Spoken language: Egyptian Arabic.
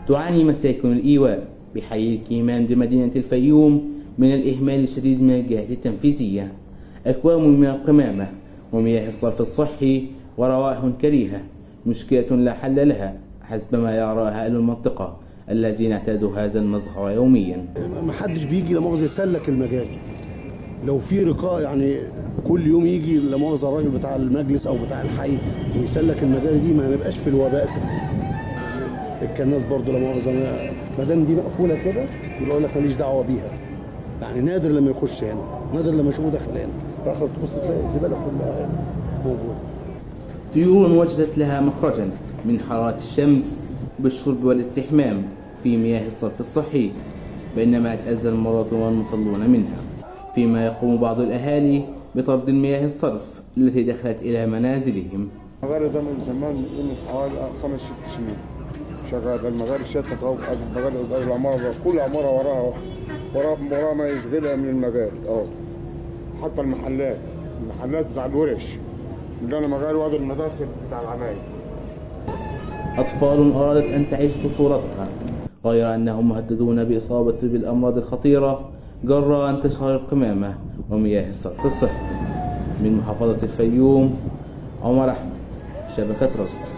تعاني مساكن الإيواء بحي الكيمان بمدينة الفيوم من الإهمال الشديد من الجهات التنفيذية أكوام من القمامة ومياه الصرف الصحي وروائح كريهة مشكلة لا حل لها حسب ما يرى أهل المنطقة الذين اعتادوا هذا المظهر يوميا ما حدش بيجي لمؤاخذه يسلك المجال لو في رقاء يعني كل يوم يجي لمؤاخذه الراجل بتاع المجلس او بتاع الحي ويسلك المجال دي ما نبقاش في الوباء ده الكناس برضو لا مؤاخذه ما دام دي مقفوله كده يبقى يقول لك ماليش دعوه بيها يعني نادر لما يخش هنا نادر لما يشوفه داخل هنا راح تبص تلاقي الزباله كلها هنا موجوده طيور وجدت لها مخرجا من حرارة الشمس بالشرب والاستحمام في مياه الصرف الصحي بينما يتأذى المواطن والمصلون منها فيما يقوم بعض الأهالي بطرد المياه الصرف التي دخلت إلى منازلهم المغارة ده من زمان من حوالي خمس ست سنين شغال المغارة شتى طبعا المغارة العمارة كل عمارة وراها وراها وراها ما يشغلها من المجال اه حتى المحلات المحلات بتاع الورش اللي انا مغاري وهذا المداخل بتاع العماير أطفال أرادت أن تعيش طفولتها غير أنهم مهددون بإصابة بالأمراض الخطيرة جراء انتشار القمامة ومياه الصرف الصحي من محافظة الفيوم عمر أحمد شبكة رصد